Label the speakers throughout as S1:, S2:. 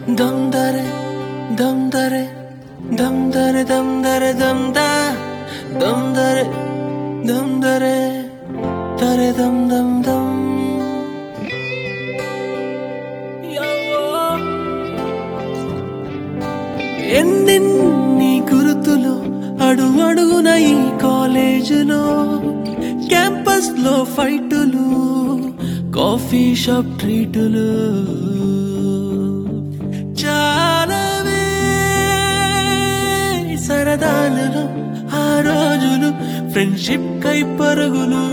S1: దమ్ దరే దమ్ దరే దమ్ దరే దమ్ దరే దమ్ దా దమ్ దరే దమ్ దరే దరే దమ్ దమ్ దమ్ ఎన్నెన్ని గురుతులు అడుగు అడుగున ఈ కాలేజీలో క్యాంపస్ లో ఫైటులు కాఫీ షాప్ ట్రీటులు చాలావే సరదాలలో ఆ రోజులు ఫ్రెండ్షిప్ కై పరుగులు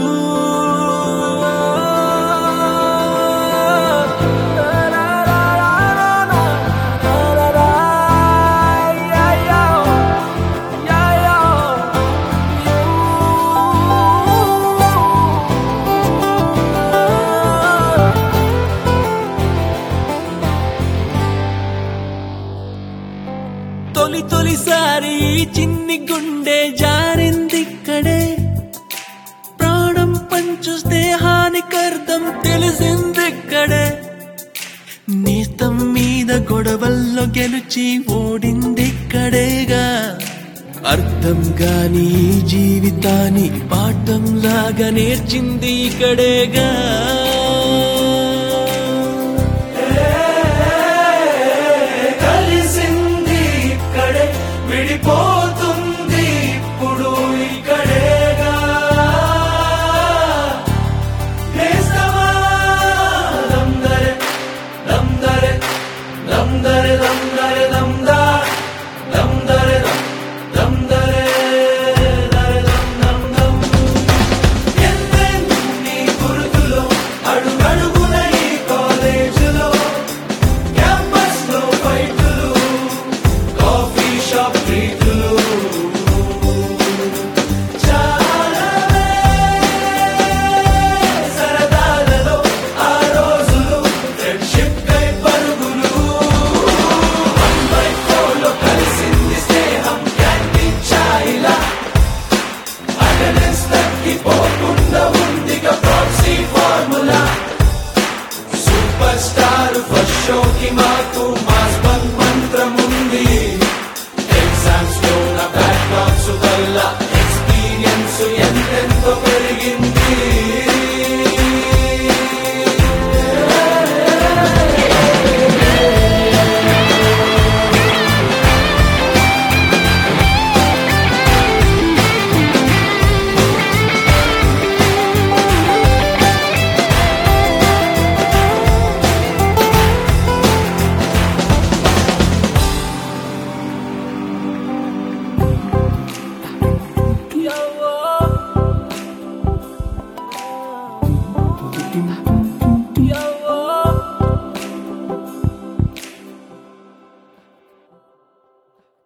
S1: తొలి తొలిసారి ఈ చిన్ని గుండె జారిందిక్కడే ప్రాణం పంచు స్నేహానికర్థం తెలిసిందిక్కడే నేస్తం మీద గొడవల్లో గెలిచి ఓడిందిక్కడేగా అర్థం గాని ఈ జీవితాన్ని పాఠం లాగా నేర్చింది ఇక్కడేగా కలిసింది ఇక్కడే విడిపోతుంది ఇప్పుడు ఇక్కడేగా నేస్తమా దందరే దందరే దందరే దందరే దందా దందరే దందరే దరే దం దం దం ఎన్నెన్ని గురుతులో అడుగడుగున ఈ కాలేజీలో క్యాంపస్ లో ఫైటులు కాఫీ షాప్ ట్రీటులు చాలానే సరదాలలో ఆ రోజులు ఫ్రెండ్షిప్ కై పరుగులు వన్ బై ఫోర్లో కలిసింది స్నేహం క్యాంటీన్ ఛాయిలా అటెండెన్స్ తగ్గిపోకుండా ఉందిగా proxy formula super star first షోకి మాకు మాస్ బంక్ మంత్రం ఉంది ఎగ్జామ్స్ లో నా బ్యాక్ బాక్స్ వల్ల